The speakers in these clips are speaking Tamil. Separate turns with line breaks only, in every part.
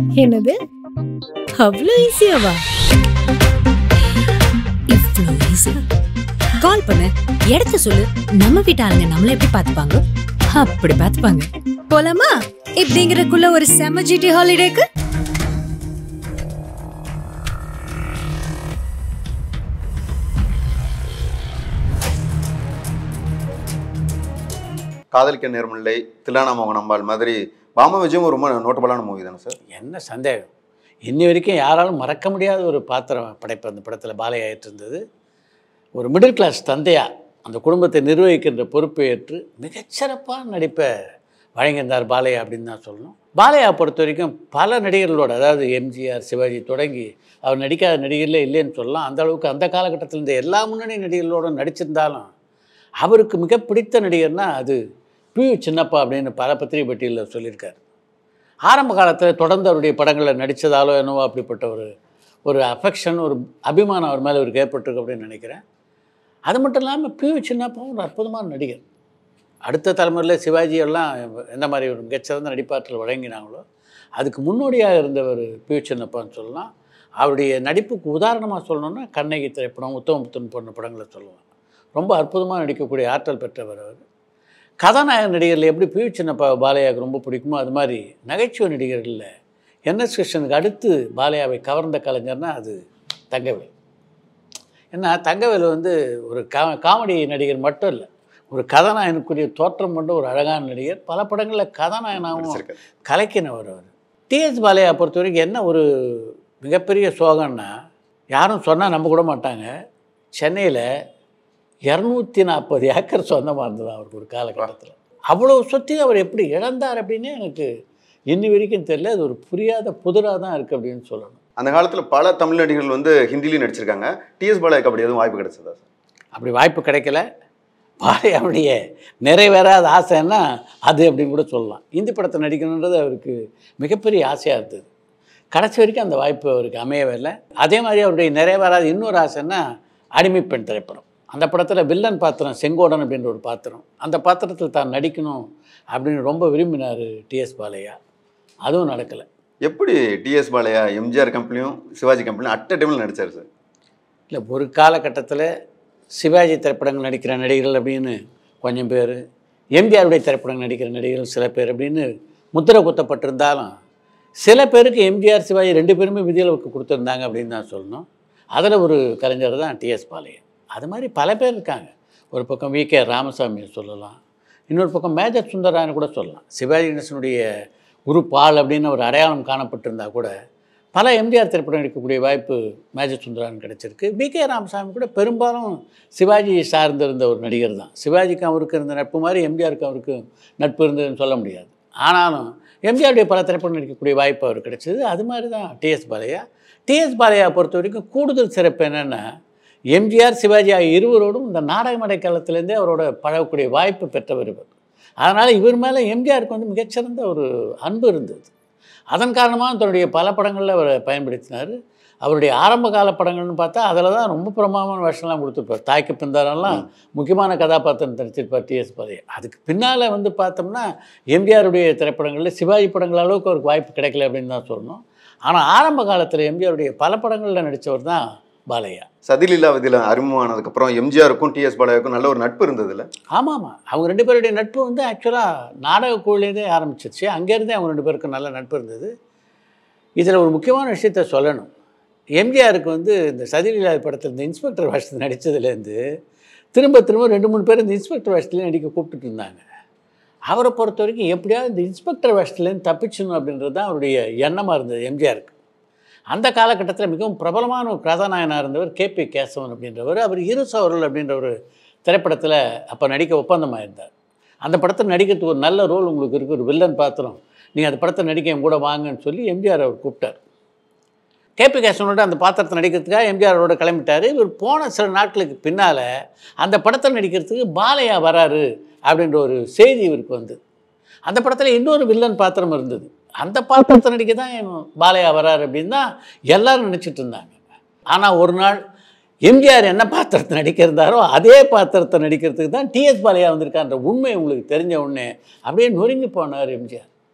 என்னது அவ்வளோ ஈஸியாவா
இவ்வளோ ஈஸி கால் பண்ணு இடத்த சொல்லு நம்ம வீட்டு ஆளுங்க நம்மள எப்படி பார்த்துப்பாங்க அப்படி பார்த்துப்பாங்க போலாமா இப்படிங்கிறதுக்குள்ள ஒரு செம ஜிடி ஹாலிடேக்கு
காதலிக்க நேர்மில்லை தில்லானா மோகன் அம்பாள் மாதிரி பாமா விஜயம் ரொம்ப நோட்டபலான மூவி தானே சார்
என்ன சந்தேகம் இன்னி வரைக்கும் யாராலும் மறக்க முடியாத ஒரு பாத்திரம் படைப்பு அந்த படத்தில் பாலையா ஏற்றிருந்தது ஒரு மிடில் கிளாஸ் தந்தையா அந்த குடும்பத்தை நிர்வகிக்கின்ற பொறுப்பை ஏற்று மிகச்சிறப்பான நடிப்பை வழங்கியிருந்தார் பாலையா அப்படின்னு தான் சொல்லணும் பாலையா பொறுத்த வரைக்கும் பல நடிகர்களோட அதாவது எம்ஜிஆர் சிவாஜி தொடங்கி அவர் நடிக்காத நடிகர்களே இல்லைன்னு சொல்லலாம் அந்த அளவுக்கு அந்த காலகட்டத்தில் இருந்த எல்லா முன்னணி நடிகர்களோட நடிச்சிருந்தாலும் அவருக்கு மிக பிடித்த நடிகர்னா அது பி யு சின்னப்பா அப்படின்னு பல பத்திரிகை பட்டியலில் சொல்லியிருக்கார் ஆரம்ப காலத்தில் தொடர்ந்து அவருடைய படங்களில் நடித்ததாலோ என்னவோ அப்படிப்பட்ட ஒரு ஒரு அஃபெக்ஷன் ஒரு அபிமானம் அவர் மேலே அவருக்கு ஏற்பட்டிருக்கு அப்படின்னு நினைக்கிறேன் அது மட்டும் இல்லாமல் பி யு சின்னப்பாவும் ஒரு அற்புதமான நடிகர் அடுத்த தலைமுறையில் சிவாஜி எல்லாம் எந்த மாதிரி ஒரு மிகச்சிறந்த நடிப்பாற்றல் வழங்கினாங்களோ அதுக்கு முன்னோடியாக இருந்தவர் பி யு சின்னப்பான்னு சொல்லலாம் அவருடைய நடிப்புக்கு உதாரணமாக சொல்லணும்னா கண்ணகி திரைப்படம் உத்தமபுத்தன் போன்ற படங்களை சொல்லலாம் ரொம்ப அற்புதமாக நடிக்கக்கூடிய ஆற்றல் பெற்றவர் அவர் கதாநாயக நடிகரில் எப்படி பி யு சின்னப்பா பாலையாவுக்கு ரொம்ப பிடிக்குமோ அது மாதிரி நகைச்சுவை நடிகர்களில் என்எஸ் கிருஷ்ணனுக்கு அடுத்து பாலையாவை கவர்ந்த கலைஞர்னா அது தங்கவேல் ஏன்னா தங்கவேல் வந்து ஒரு கா காமெடி நடிகர் மட்டும் இல்லை ஒரு கதாநாயகனுக்குரிய தோற்றம் கொண்ட ஒரு அழகான நடிகர் பல படங்களில் கதாநாயகனாகவும்
நடிச்சிருக்காரு.
கலைக்கினவர் அவர் டிஎஸ் பாலையா பொறுத்த வரைக்கும் என்ன ஒரு மிகப்பெரிய சோகம்னா யாரும் சொன்னால் நம்ப கூட மாட்டாங்க சென்னையில் இரநூத்தி நாற்பது ஏக்கர் சொந்தமாக இருந்தது அவருக்கு ஒரு காலகட்டத்தில் அவ்வளோ சொத்தையும் அவர் எப்படி இழந்தார் அப்படின்னு எனக்கு இன்னி வரைக்கும் தெரியல அது ஒரு புரியாத புதிராக தான் இருக்குது அப்படின்னு சொல்லணும்
அந்த காலத்துல பல தமிழ் நடிகர்கள் வந்து ஹிந்திலையும் நடிச்சிருக்காங்க டிஎஸ் பாலாக்கு அப்படி எதுவும் வாய்ப்பு கிடைச்சதா சார்
அப்படி வாய்ப்பு கிடைக்கல பாலையாவுடைய நிறைவேறாத ஆசைன்னா அது அப்படின்னு கூட சொல்லலாம் இந்தி படத்தை நடிக்கணுன்றது அவருக்கு மிகப்பெரிய ஆசையாக இருந்தது கடைசி வரைக்கும் அந்த வாய்ப்பு அவருக்கு அமையவே இல்லை அதே மாதிரி அவருடைய நிறைவேறாத இன்னொரு ஆசைன்னா அடிமைப்பெண் திரைப்படம் அந்த படத்தில் வில்லன் பாத்திரம் செங்கோடன் அப்படின்ற ஒரு பாத்திரம் அந்த பாத்திரத்தில் தான் நடிக்கணும் அப்படின்னு ரொம்ப விரும்பினார் டிஎஸ் பாலையா அதுவும் நடக்கலை
எப்படி டிஎஸ் பாலையா எம்ஜிஆர் கம்பெனியும் சிவாஜி கம்பெனியும் அட்ட டைமில் நடிச்சார் சார்
இல்லை ஒரு காலகட்டத்தில் சிவாஜி திரைப்படங்கள் நடிக்கிற நடிகர்கள் அப்படின்னு கொஞ்சம் பேர் எம்ஜிஆருடைய திரைப்படங்கள் நடிக்கிற நடிகர்கள் சில பேர் அப்படின்னு முத்திரை குத்தப்பட்டிருந்தாலும் சில பேருக்கு எம்ஜிஆர் சிவாஜி ரெண்டு பேருமே விதியளவுக்கு கொடுத்துருந்தாங்க அப்படின்னு தான் சொல்லணும் அதில் ஒரு கலைஞர் தான் டிஎஸ் பாளையன் அது மாதிரி பல பேர் இருக்காங்க ஒரு பக்கம் வி கே ராமசாமியை சொல்லலாம் இன்னொரு பக்கம் மேஜர் சுந்தராயன் கூட சொல்லலாம் சிவாஜி கணேசனுடைய குரு பால் அப்படின்னு ஒரு அடையாளம் காணப்பட்டிருந்தா கூட பல எம்ஜிஆர் திரைப்படம் எடுக்கக்கூடிய வாய்ப்பு மேஜர் சுந்தரான் கிடைச்சிருக்கு வி கே ராமசாமி கூட பெரும்பாலும் சிவாஜி சார்ந்திருந்த ஒரு நடிகர் தான் சிவாஜிக்கும் அவருக்கு இருந்த நட்பு மாதிரி எம்ஜிஆருக்கு அவருக்கு நட்பு இருந்ததுன்னு சொல்ல முடியாது ஆனாலும் எம்ஜிஆருடைய பல திரைப்படம் நடிக்கக்கூடிய வாய்ப்பு அவருக்கு கிடைச்சது அது மாதிரி தான் டிஎஸ் பாலையா டிஎஸ் பாலையா பொறுத்த வரைக்கும் கூடுதல் சிறப்பு என்னென்னா எம்ஜிஆர் சிவாஜி ஆகிய இருவரோடும் இந்த நாடக மேடை காலத்திலேருந்தே அவரோட பழகக்கூடிய வாய்ப்பு பெற்றவர் இவர் அதனால் இவர் மேலே எம்ஜிஆருக்கு வந்து மிகச்சிறந்த ஒரு அன்பு இருந்தது அதன் காரணமாக தன்னுடைய பல படங்களில் அவர் பயன்படுத்தினார் அவருடைய ஆரம்ப கால படங்கள்னு பார்த்தா அதில் தான் ரொம்ப பிரமாதமான வேஷம்லாம் கொடுத்துருப்பார் தாய்க்கு பிந்தாரெல்லாம் முக்கியமான கதாபாத்திரம் நடிச்சிருப்பார் டிஎஸ் பாலையா அதுக்கு பின்னால் வந்து பார்த்தோம்னா எம்ஜிஆருடைய திரைப்படங்களில் சிவாஜி படங்கள் அளவுக்கு அவருக்கு வாய்ப்பு கிடைக்கல அப்படின்னு தான் சொல்லணும் ஆனால் ஆரம்ப காலத்தில் எம்ஜிஆருடைய பல படங்களில் நடித்தவர் தான் பாலையா
சதிலீலா விதியில் அறிமுகமானதுக்கப்புறம் எம்ஜிஆருக்கும் டிஎஸ் பாலாவுக்கும் நல்ல ஒரு நட்பு இருந்ததுல்ல
ஆமாம் ஆமாம் அவங்க ரெண்டு பேருடைய நட்பு வந்து ஆக்சுவலாக நாடக குழுலேருந்தே ஆரம்பிச்சிருச்சு அங்கேருந்தே அவங்க ரெண்டு பேருக்கும் நல்ல நட்பு இருந்தது இதில் ஒரு முக்கியமான விஷயத்த சொல்லணும் எம்ஜிஆருக்கு வந்து இந்த சதிலீலா படத்தில் இந்த இன்ஸ்பெக்டர் வேஷத்தில் நடித்ததுலேருந்து திரும்ப திரும்ப ரெண்டு மூணு பேர் இந்த இன்ஸ்பெக்டர் வேஷத்துலேயே நடிக்க கூப்பிட்டுட்டு இருந்தாங்க அவரை பொறுத்த வரைக்கும் எப்படியாவது இந்த இன்ஸ்பெக்டர் வேஷத்துலேருந்து தப்பிச்சணும் அப்படின்றது தான் அவருடைய எண்ணமாக இருந்தது எம்ஜிஆருக்கு அந்த காலகட்டத்தில் மிகவும் பிரபலமான ஒரு கதாநாயகனாக இருந்தவர் கேபி கேசவன் அப்படின்றவர் அவர் இரு சவரல் அப்படின்ற ஒரு திரைப்படத்தில் அப்போ நடிக்க ஒப்பந்தமாக இருந்தார் அந்த படத்தில் நடிக்கிறதுக்கு ஒரு நல்ல ரோல் உங்களுக்கு இருக்குது ஒரு வில்லன் பாத்திரம் நீங்கள் அந்த படத்தை நடிக்க என் கூட வாங்கன்னு சொல்லி எம்ஜிஆர் அவர் கூப்பிட்டார் கேபி கேசவனோட அந்த பாத்திரத்தை நடிக்கிறதுக்காக எம்ஜிஆர் அவரோட கிளம்பிட்டார் இவர் போன சில நாட்களுக்கு பின்னால் அந்த படத்தை நடிக்கிறதுக்கு பாலையா வராரு அப்படின்ற ஒரு செய்தி இவருக்கு வந்து அந்த படத்தில் இன்னொரு வில்லன் பாத்திரம் இருந்தது அந்த பாத்திரத்தை நடிக்க தான் பாலையா வராரு அப்படின்னு தான் எல்லாரும் நினச்சிட்டு இருந்தாங்க ஆனால் ஒரு நாள் எம்ஜிஆர் என்ன பாத்திரத்தை நடிக்கிறதாரோ அதே பாத்திரத்தை நடிக்கிறதுக்கு தான் டிஎஸ் பாலையா வந்திருக்கான்ற உண்மை உங்களுக்கு தெரிஞ்ச உடனே அப்படியே நொறுங்கி போனார் எம்ஜிஆர்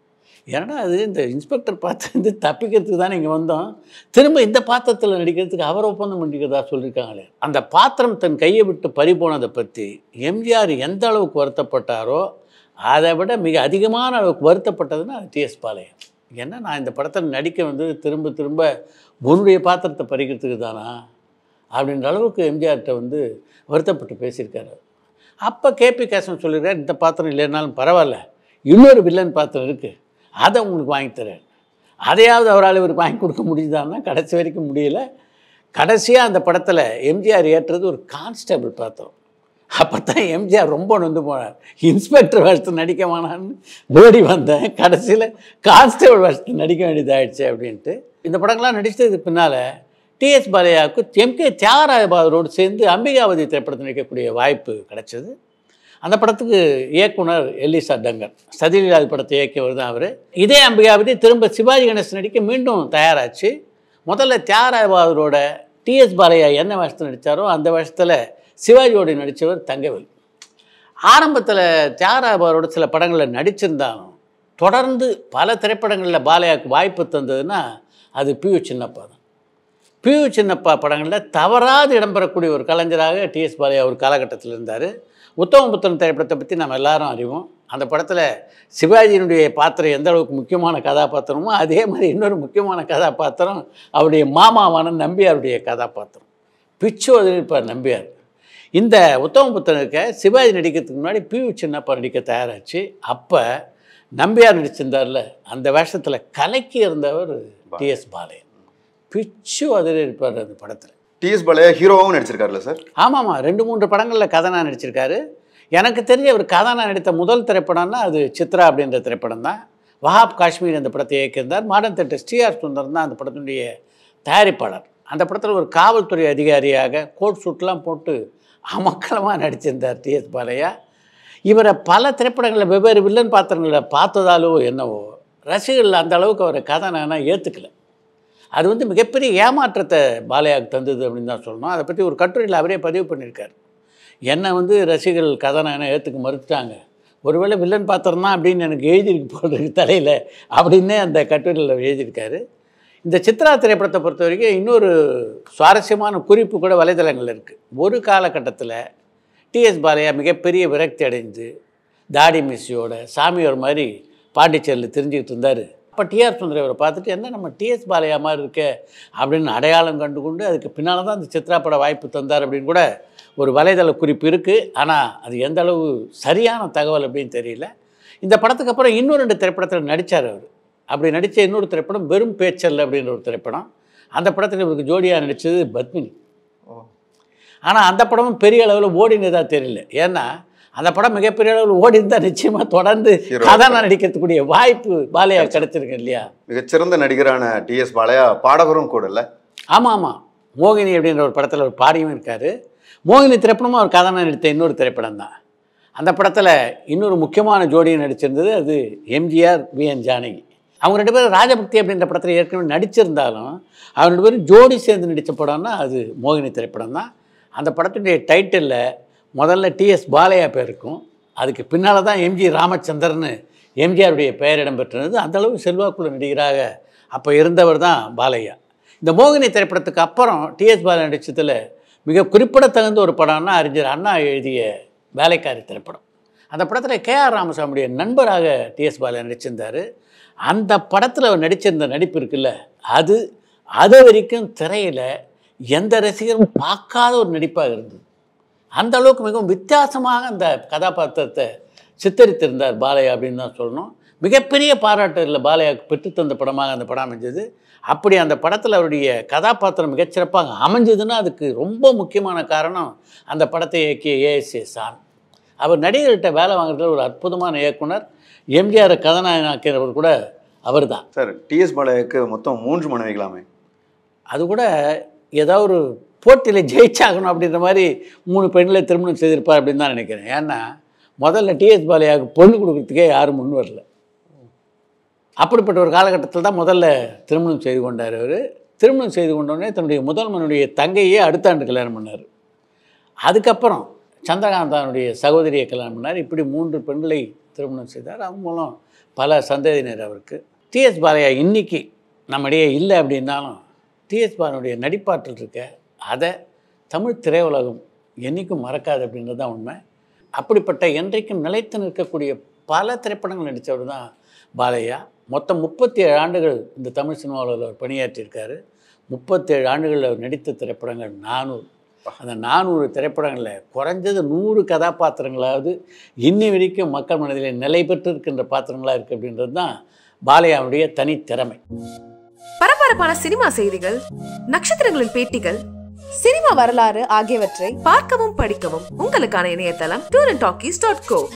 ஏன்னா அது இந்த இன்ஸ்பெக்டர் பார்த்து வந்து தப்பிக்கிறதுக்கு தானே இங்கே வந்தோம் திரும்ப இந்த பாத்திரத்தில் நடிக்கிறதுக்கு அவர் ஒப்பந்தம் பண்ணிக்கிறதா சொல்லியிருக்காங்களே அந்த பாத்திரம் தன் கையை விட்டு பறி போனதை பற்றி எம்ஜிஆர் எந்த அளவுக்கு வருத்தப்பட்டாரோ அதை விட மிக அதிகமான அளவுக்கு வருத்தப்பட்டதுன்னா அது டிஎஸ் பாளையம் ஏன்னா நான் இந்த படத்தில் நடிக்க வந்து திரும்ப திரும்ப உன்னுடைய பாத்திரத்தை பறிக்கிறதுக்கு தானா அப்படின்ற அளவுக்கு எம்ஜிஆர்கிட்ட வந்து வருத்தப்பட்டு பேசியிருக்காரு அப்போ கேபி கேசவன் சொல்லியிருக்காரு இந்த பாத்திரம் இல்லைனாலும் பரவாயில்ல இன்னொரு வில்லன் பாத்திரம் இருக்குது அதை உங்களுக்கு வாங்கி தரேன் அதையாவது அவரால் இவருக்கு வாங்கி கொடுக்க முடியுதான்னா கடைசி வரைக்கும் முடியல கடைசியாக அந்த படத்தில் எம்ஜிஆர் ஏற்றுறது ஒரு கான்ஸ்டபிள் பாத்திரம் அப்போ தான் எம்ஜிஆர் ரொம்ப நொந்து போனார் இன்ஸ்பெக்டர் வேஷத்தில் நடிக்க வேணான்னு ஓடி வந்தேன் கடைசியில் கான்ஸ்டபிள் வேஷத்தில் நடிக்க வேண்டியதாகிடுச்சு அப்படின்ட்டு இந்த படங்கள்லாம் நடித்ததுக்கு பின்னால் டிஎஸ் பாலையாவுக்கு எம்கே தியாகராஜபாதரோடு சேர்ந்து அம்பிகாவதி திரைப்படத்தில் நடிக்கக்கூடிய வாய்ப்பு கிடைச்சது அந்த படத்துக்கு இயக்குனர் எல்லிசா டங்கர் சதிலீலாதி படத்தை இயக்கியவர் தான் அவர் இதே அம்பிகாவதி திரும்ப சிவாஜி கணேசன் நடிக்க மீண்டும் தயாராச்சு முதல்ல தியாகராஜபாதரோட டிஎஸ் பாலையா என்ன வேஷத்தில் நடித்தாரோ அந்த வேஷத்தில் சிவாஜியோடு நடித்தவர் தங்கவேல் ஆரம்பத்தில் தியாகராஜபாதரோட சில படங்களில் நடிச்சிருந்தாலும் தொடர்ந்து பல திரைப்படங்களில் பாலையாவுக்கு வாய்ப்பு தந்ததுன்னா அது பியு சின்னப்பா தான் பியு சின்னப்பா படங்களில் தவறாது இடம்பெறக்கூடிய ஒரு கலைஞராக டிஎஸ் பாலையா ஒரு காலகட்டத்தில் இருந்தார் உத்தமபுத்திரன் திரைப்படத்தை பற்றி நம்ம எல்லாரும் அறிவோம் அந்த படத்தில் சிவாஜியினுடைய பாத்திரம் எந்த அளவுக்கு முக்கியமான கதாபாத்திரமோ அதே மாதிரி இன்னொரு முக்கியமான கதாபாத்திரம் அவருடைய மாமாவான நம்பியாருடைய கதாபாத்திரம் பிச்சு இருப்பார் நம்பியார் இந்த உத்தமபுத்திரனுக்கு சிவாஜி நடிக்கிறதுக்கு முன்னாடி பியு சின்னப்பா நடிக்க தயாராச்சு அப்போ நம்பியார் நடிச்சிருந்தார்ல அந்த வேஷத்தில் கலக்கி இருந்தவர் டிஎஸ் பாலையன் பிச்சு அதில் இருப்பார் அந்த படத்தில்
டிஎஸ் பாலையா ஹீரோவாகவும் நடிச்சிருக்காருல்ல சார்
ஆமாம்மா ரெண்டு மூன்று படங்களில் கதனா நடிச்சிருக்காரு எனக்கு தெரிஞ்ச அவர் கதனா நடித்த முதல் திரைப்படம்னா அது சித்ரா அப்படின்ற திரைப்படம் தான் வஹாப் காஷ்மீர் அந்த படத்தை இயக்கியிருந்தார் மாடர்ன் தேட்டர் ஸ்ரீஆர் சுந்தர் தான் அந்த படத்தினுடைய தயாரிப்பாளர் அந்த படத்தில் ஒரு காவல்துறை அதிகாரியாக கோட் சூட்லாம் போட்டு அமக்கலமாக நடிச்சிருந்தார் டிஎஸ் பாலையா இவரை பல திரைப்படங்களில் வெவ்வேறு வில்லன் பாத்திரங்களில் பார்த்ததாலோ என்னவோ ரசிகர்கள் அந்த அளவுக்கு அவரை கதாநாயகனா ஏற்றுக்கல அது வந்து மிகப்பெரிய ஏமாற்றத்தை பாலையாவுக்கு தந்தது அப்படின்னு தான் சொல்லணும் அதை பற்றி ஒரு கட்டுரையில் அவரே பதிவு பண்ணியிருக்கார் என்னை வந்து ரசிகர்கள் கதாநாயகனை ஏற்றுக்க மறுத்துட்டாங்க ஒருவேளை வில்லன் பாத்திரம் தான் அப்படின்னு எனக்கு எழுதியிருக்கு போடுறது தலையில் அப்படின்னே அந்த கட்டுரையில் அவர் எழுதியிருக்காரு இந்த சித்ரா திரைப்படத்தை பொறுத்த வரைக்கும் இன்னொரு சுவாரஸ்யமான குறிப்பு கூட வலைதளங்களில் இருக்குது ஒரு காலகட்டத்தில் டிஎஸ் பாலையா மிகப்பெரிய விரக்தி அடைந்து தாடி மிஸ்ஸியோட சாமியோர் மாதிரி பாண்டிச்சேரியில் தெரிஞ்சுக்கிட்டு இருந்தார் அப்போ டிஆர் சுந்தர் அவரை பார்த்துட்டு என்ன நம்ம டிஎஸ் பாலையா மாதிரி இருக்கே அப்படின்னு அடையாளம் கண்டு கொண்டு அதுக்கு பின்னால் தான் அந்த சித்ரா பட வாய்ப்பு தந்தார் அப்படின்னு கூட ஒரு வலைதள குறிப்பு இருக்குது ஆனால் அது எந்த அளவு சரியான தகவல் அப்படின்னு தெரியல இந்த படத்துக்கு அப்புறம் இன்னும் ரெண்டு திரைப்படத்தில் நடித்தார் அவர் அப்படி நடித்த இன்னொரு திரைப்படம் வெறும் பேச்சல் அப்படின்ற ஒரு திரைப்படம் அந்த படத்தில் இவருக்கு ஜோடியாக நடித்தது பத்மினி ஆனால் அந்த படமும் பெரிய அளவில் ஓடினதா தெரியல ஏன்னா அந்த படம் மிகப்பெரிய அளவில் ஓடி இருந்தால் நிச்சயமாக தொடர்ந்து
Hero.
கதாநாயகன் நடிக்கிறதுக்கூடிய வாய்ப்பு பாலையா கிடைச்சிருக்கு இல்லையா
மிகச்சிறந்த நடிகரான டிஎஸ் பாலையா பாடகரும் கூட இல்லை
ஆமாம் ஆமாம் மோகினி அப்படின்ற ஒரு படத்தில் ஒரு பாடியும் இருக்கார் மோகினி திரைப்படமும் அவர் கதாநாயகன் நடித்த இன்னொரு திரைப்படம் தான் அந்த படத்தில் இன்னொரு முக்கியமான ஜோடியும் நடிச்சிருந்தது அது எம்ஜிஆர் விஎன் ஜானகி அவங்க ரெண்டு பேரும் ராஜபக்தி அப்படின்ற படத்தில் ஏற்கனவே நடிச்சிருந்தாலும் அவங்க ரெண்டு பேரும் ஜோடி சேர்ந்து நடித்த படம்னா அது மோகினி திரைப்படம் தான் அந்த படத்துடைய டைட்டிலில் முதல்ல டிஎஸ் பாலையா பேர் இருக்கும் அதுக்கு பின்னால் தான் எம்ஜி ராமச்சந்திரன் எம்ஜிஆருடைய பெயர் இடம்பெற்றிருந்தது அந்த அளவு செல்வாக்குள்ள நடிகராக அப்போ இருந்தவர் தான் பாலையா இந்த மோகினி திரைப்படத்துக்கு அப்புறம் டிஎஸ் பாலையா நடிச்சதில் மிக குறிப்பிடத்தகுந்த ஒரு படம்னா அறிஞர் அண்ணா எழுதிய வேலைக்காரி திரைப்படம் அந்த படத்தில் கே ஆர் ராமசாமியுடைய நண்பராக டிஎஸ் பாலையா நடிச்சிருந்தார் அந்த படத்தில் அவர் நடிச்சிருந்த நடிப்பு இருக்குல்ல அது அது வரைக்கும் திரையில் எந்த ரசிகரும் பார்க்காத ஒரு நடிப்பாக இருந்தது அந்த அளவுக்கு மிகவும் வித்தியாசமாக அந்த கதாபாத்திரத்தை சித்தரித்திருந்தார் பாலையா அப்படின்னு தான் சொல்லணும் மிகப்பெரிய பாராட்டுகளில் பாலையாவுக்கு பெற்றுத்தந்த படமாக அந்த படம் அமைஞ்சது அப்படி அந்த படத்தில் அவருடைய கதாபாத்திரம் மிகச்சிறப்பாக அமைஞ்சதுன்னா அதுக்கு ரொம்ப முக்கியமான காரணம் அந்த படத்தை இயக்கிய ஏஎஸ்ஏ சான் அவர் நடிகர்கிட்ட வேலை வாங்குறதுல ஒரு அற்புதமான இயக்குனர் எம்ஜிஆர் கதாநாயகனாக்கிறவர் கூட அவர் தான்
சார் டிஎஸ் பாலையாவுக்கு மொத்தம் மூன்று மனைவிகளாமே
அது கூட ஏதாவது ஒரு போட்டியில் ஜெயிச்சாகணும் அப்படின்ற மாதிரி மூணு பெண்களை திருமணம் செய்திருப்பார் அப்படின்னு தான் நினைக்கிறேன் ஏன்னா முதல்ல டிஎஸ் பாலையாவுக்கு பொண்ணு கொடுக்கறதுக்கே யாரும் முன் வரல அப்படிப்பட்ட ஒரு காலகட்டத்தில் தான் முதல்ல திருமணம் செய்து கொண்டார் அவர் திருமணம் செய்து கொண்டோடனே தன்னுடைய முதல் மனுடைய தங்கையே அடுத்த ஆண்டு கல்யாணம் பண்ணார் அதுக்கப்புறம் சந்திரகாந்தானுடைய சகோதரியை கல்யாணம் பண்ணார் இப்படி மூன்று பெண்களை திருமணம் செய்தார் அவங்க மூலம் பல சந்ததியினர் அவருக்கு டிஎஸ் பாலையா இன்னைக்கு நம்மிடையே இல்லை அப்படின்னாலும் டிஎஸ் பாலனுடைய நடிப்பாற்றல் இருக்க அதை தமிழ் திரையுலகம் என்றைக்கும் மறக்காது அப்படின்றது தான் உண்மை அப்படிப்பட்ட என்றைக்கும் நிலைத்து நிற்கக்கூடிய பல திரைப்படங்கள் நடித்தவர் தான் பாலையா மொத்தம் முப்பத்தி ஏழு ஆண்டுகள் இந்த தமிழ் சினிமாவில் அவர் பணியாற்றியிருக்காரு முப்பத்தேழு ஆண்டுகளில் அவர் நடித்த திரைப்படங்கள் நானூறு அந்த நானூறு திரைப்படங்களில் குறைஞ்சது நூறு கதாபாத்திரங்களாவது இன்னி வரைக்கும் மக்கள் மனதிலே நிலை பெற்று இருக்கின்ற பாத்திரங்களாக இருக்குது அப்படின்றது தான் பாலையாவுடைய தனித்திறமை
பரபரப்பான சினிமா செய்திகள் நட்சத்திரங்களின் பேட்டிகள்
சினிமா வரலாறு ஆகியவற்றை
பார்க்கவும் படிக்கவும் உங்களுக்கான இணையதளம் tour and talkies dot go